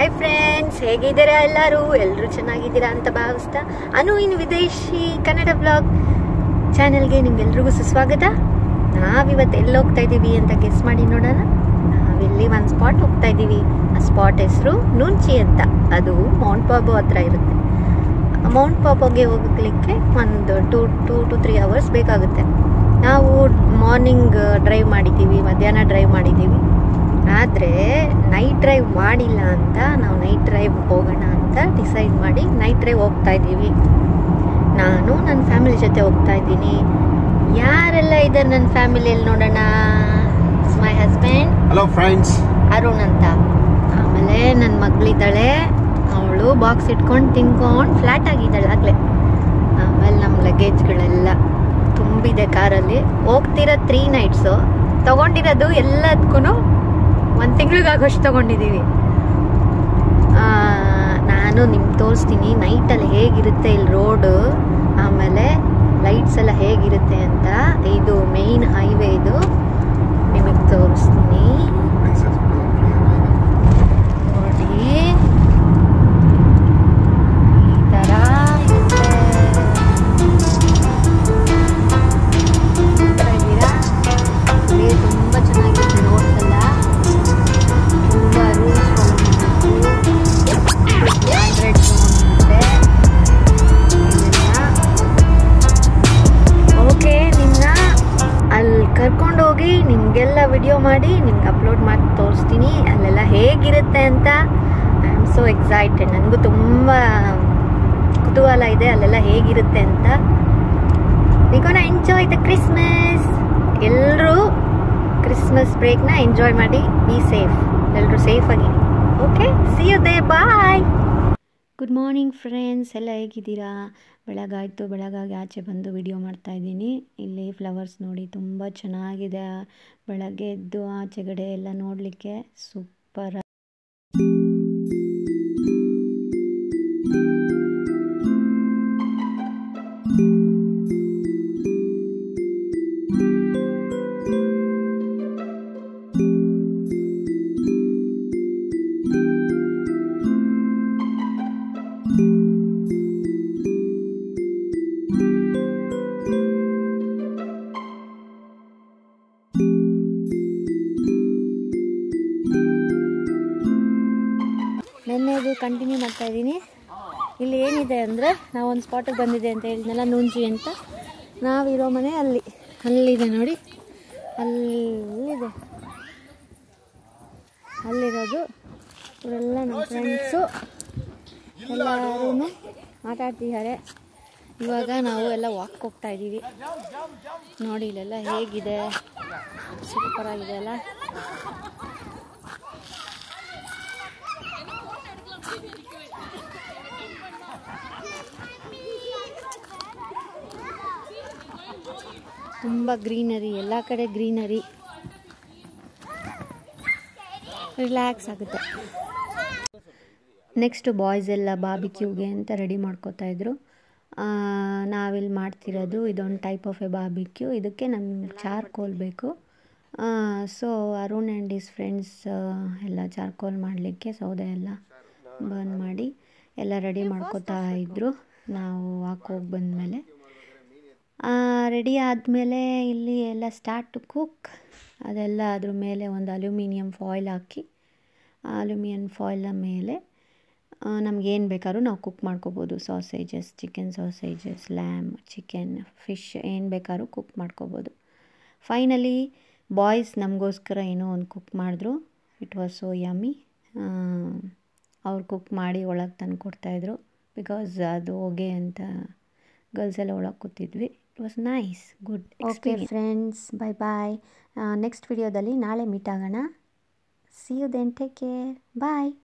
Hi friends ಹೇಗಿದ್ದೀರಾ ಎಲ್ಲರೂ ಎಲ್ಲರೂ ಚೆನ್ನಾಗಿದ್ದೀರಾ ಅಂತ ಭಾವಿಸ್ತಾ ಅನು ಇನ್ ವಿದೇಶಿ ಕನ್ನಡ ಬ್ಲಾಗ್ ಚಾನೆಲ್ಗೆ ನಿಮ್ಗೆಲ್ರಿಗೂ ಸುಸ್ವಾಗತ ನಾವಿವತ್ತು ಎಲ್ಲಿ ಹೋಗ್ತಾ ಇದ್ದೀವಿ ಅಂತ ಗೆಸ್ ಮಾಡಿ ನೋಡೋಣ ನಾವಿಲ್ಲಿ ಒಂದು ಸ್ಪಾಟ್ ಹೋಗ್ತಾ ಇದ್ದೀವಿ ಆ ಸ್ಪಾಟ್ ಹೆಸರು ನೂಂಚಿ ಅಂತ ಅದು ಮೌಂಟ್ ಪಾಬೋ ಹತ್ರ ಇರುತ್ತೆ ಮೌಂಟ್ ಪಾಬೋಗೆ ಹೋಗ್ಲಿಕ್ಕೆ ಒಂದು two two to three hours ಬೇಕಾಗುತ್ತೆ ನಾವು ಮಾರ್ನಿಂಗ್ ಡ್ರೈವ್ ಮಾಡಿದ್ದೀವಿ ಮಧ್ಯಾಹ್ನ ಡ್ರೈವ್ ಮಾಡಿದ್ದೀವಿ ಆದರೆ ನೈಟ್ ಡ್ರೈವ್ ಮಾಡಿಲ್ಲ ಅಂತ ನಾವು ನೈಟ್ ಡ್ರೈವ್ ಹೋಗೋಣ ಅಂತ ಡಿಸೈಡ್ ಮಾಡಿ ನೈಟ್ ಡ್ರೈವ್ ಹೋಗ್ತಾ ಇದ್ದೀವಿ ನಾನು ನನ್ನ ಫ್ಯಾಮಿಲಿ ಜೊತೆ ಹೋಗ್ತಾ ಇದ್ದೀನಿ ಯಾರೆಲ್ಲ ಇದ್ದಾರೆ ನನ್ನ ಫ್ಯಾಮಿಲಿಯಲ್ಲಿ ನೋಡೋಣ my husband hello friends Arun ಅಂತ ಆಮೇಲೆ ನನ್ನ ಮಗಳಿದ್ದಾಳೆ ಅವಳು ಬಾಕ್ಸ್ ಇಟ್ಕೊಂಡು ತಿನ್ಕೊಂಡು ಫ್ಲ್ಯಾಟ್ ಆಗಿದ್ದಾಳೆ ಆಗಲೇ ಆಮೇಲೆ ನಮ್ಮ ಲಗೇಜ್ಗಳೆಲ್ಲ ತುಂಬಿದೆ ಕಾರಲ್ಲಿ ಹೋಗ್ತಿರೋ ತ್ರೀ ನೈಟ್ಸು ತಗೊಂಡಿರೋದು ಎಲ್ಲದಕ್ಕೂ ಒಂದು ತಿಂಗಳಿಗಾಗೋಷ್ಟು ತಗೊಂಡಿದ್ದೀವಿ ಆ, ನಾನು ನಿಮ್ಗೆ ತೋರಿಸ್ತೀನಿ ನೈಟಲ್ಲಿ ಹೇಗಿರುತ್ತೆ ಇಲ್ಲಿ ರೋಡು ಆಮೇಲೆ ಲೈಟ್ಸ್ ಎಲ್ಲ ಹೇಗಿರುತ್ತೆ ಅಂತ ಇದು ಮೇಯ್ನ್ ಹೈವೇ ಇದು ನಿಮಗೆ ತೋರಿಸ್ತೀನಿ ನೋಡಿ ಈ ಥರ ಇರುತ್ತೆ. ನೋಡ್ತಾ ಇದ್ದೀರಾ? ಇಲ್ಲಿ ತುಂಬ ಚೆನ್ನಾಗಿದೆ ರೋಡ್ಸ್ ಎಲ್ಲ ತುಂಬ ರೂಲ್ಸ್ ಹಂಡ್ರೆಡ್ ಇರುತ್ತೆ ಓಕೆ ನಿಮ್ಮನ್ನ ಅಲ್ಲಿ ಕರ್ಕೊಂಡೋಗಿ ನಿಮಗೆಲ್ಲ ವಿಡಿಯೋ ಮಾಡಿ ನಿಮ್ಗೆ ಅಪ್ಲೋಡ್ ಮಾಡಿ ತೋರಿಸ್ತೀನಿ ಅಲ್ಲೆಲ್ಲ ಹೇಗಿರುತ್ತೆ ಅಂತ ಐ ಆಮ್ ಸೋ ಎಕ್ಸೈಟೆಡ್ ನನಗೂ ತುಂಬ ಕುತೂಹಲ ಇದೆ ಅಲ್ಲೆಲ್ಲ ಹೇಗಿರುತ್ತೆ ಅಂತ ವಿಗೋನ ಎಂಜಾಯ್ ದ ಕ್ರಿಸ್ಮಸ್ ಎಲ್ಲರೂ ಕ್ರಿಸ್ಮಸ್ ಬ್ರೇಕ್ನ ಎಂಜಾಯ್ ಮಾಡಿ ಬಿ ಸೇಫ್ ಎಲ್ಲರೂ ಸೇಫ್ ಆಗಿ okay see you then bye good morning friends ಎಲ್ಲ ಹೇಗಿದ್ದೀರಾ ಬೆಳಗಾಯಿತು ಬೆಳಗಾಗಿ ಆಚೆ ಬಂದು ವಿಡಿಯೋ ಮಾಡ್ತಾ ಇದ್ದೀನಿ ಇಲ್ಲಿ ಫ್ಲವರ್ಸ್ ನೋಡಿ ತುಂಬ ಚೆನ್ನಾಗಿದೆ ಬೆಳಗ್ಗೆ ಎದ್ದು ಆಚೆಗಡೆ ಎಲ್ಲ ನೋಡಲಿಕ್ಕೆ ಸೂಪರ್ ನೆನ್ನೆದು ಕಂಟಿನ್ಯೂ ಮಾಡ್ತಾ ಇದ್ದೀನಿ ಇಲ್ಲಿ ಏನಿದೆ ಅಂದರೆ ನಾವು ಒಂದು ಸ್ಪಾಟಿಗೆ ಬಂದಿದೆ ಅಂತ ಹೇಳಿದ್ನಲ್ಲ ನೂಂಜಿ ಅಂತ ನಾವಿರೋ ಮನೆ ಅಲ್ಲಿ ಅಲ್ಲಿದೆ ನೋಡಿ ಅಲ್ಲಿದೆ ಅಲ್ಲಿರೋದು ಇವರೆಲ್ಲ ನಮ್ಮ ಫ್ರೆಂಡ್ಸು ಎಲ್ಲರೂ ಆಟ ಆಡ್ತಿದ್ದಾರೆ ಇವಾಗ ನಾವು ಎಲ್ಲ ವಾಕ್ ಹೋಗ್ತಾ ಇದ್ದೀವಿ ನೋಡಿ ಇಲ್ಲೆಲ್ಲ ಹೇಗಿದೆ ಸೂಪರ್ ಆಗಿದೆ ಅಲ್ಲ ತುಂಬ ಗ್ರೀನರಿ ಎಲ್ಲ ಕಡೆ ಗ್ರೀನರಿ ರಿಲ್ಯಾಕ್ಸ್ ಆಗುತ್ತೆ ನೆಕ್ಸ್ಟ್ ಬಾಯ್ಸ್ ಎಲ್ಲ ಬಾಬಿಕ್ಯೂಗೆ ಅಂತ ರೆಡಿ ಮಾಡ್ಕೋತಾ ಇದ್ರು ಆ, ನಾವಿಲ್ಲಿ ಮಾಡ್ತಿರೋದು ಇದೊಂದು ಟೈಪ್ ಆಫ್ ಎ ಬಾಬಿಕ್ಯೂ ಇದಕ್ಕೆ ನಮ್ಗೆ ಚಾರ್ಕೋಲ್ ಬೇಕು so Arun and his friends ಎಲ್ಲ ಚಾರ್ಕೋಲ್ ಮಾಡಲಿಕ್ಕೆ ಸೌದೆ ಎಲ್ಲ ಬರ್ನ್ ಮಾಡಿ ಎಲ್ಲ ರೆಡಿ ಮಾಡ್ಕೋತಾ ಇದ್ದರು ನಾವು ವಾಕ್ ಹೋಗಿ ಬಂದಮೇಲೆ ರೆಡಿ ಆದಮೇಲೆ ಇಲ್ಲಿ ಎಲ್ಲ ಸ್ಟಾರ್ಟ್ ಟು ಕುಕ್ ಅದೆಲ್ಲ ಅದ್ರ ಮೇಲೆ ಒಂದು ಅಲ್ಯೂಮಿನಿಯಂ ಫಾಯಿಲ್ ಹಾಕಿ ಆ ಅಲ್ಯೂಮಿನಿಯಂ ಫಾಯಿಲ್ನ ಮೇಲೆ ನಮಗೇನು ಬೇಕಾದ್ರೂ ನಾವು ಕುಕ್ ಮಾಡ್ಕೋಬೋದು sausages chicken sausages lamb chicken fish ಏನು ಬೇಕಾದ್ರೂ ಕುಕ್ ಮಾಡ್ಕೋಬೋದು ಫೈನಲಿ ಬಾಯ್ಸ್ ನಮಗೋಸ್ಕರ ಏನೋ ಒಂದು ಕುಕ್ ಮಾಡಿದ್ರು ಇಟ್ ವಾಸ್ ಸೋ ಯಮ್ಮಿ ಅವ್ರು ಕುಕ್ ಮಾಡಿ ಒಳಗೆ ತಂದು ಕೊಡ್ತಾಯಿದ್ರು ಬಿಕಾಸ್ ಅದು ಹೊಗೆ ಅಂತ ಗರ್ಲ್ಸ್ ಎಲ್ಲ ಒಳಗೆ ಕೂತಿದ್ವಿ it was nice good okay friends bye bye next ವಿಡಿಯೋದಲ್ಲಿ ನಾಳೆ ಮೀಟ್ ಆಗೋಣ see you then take care bye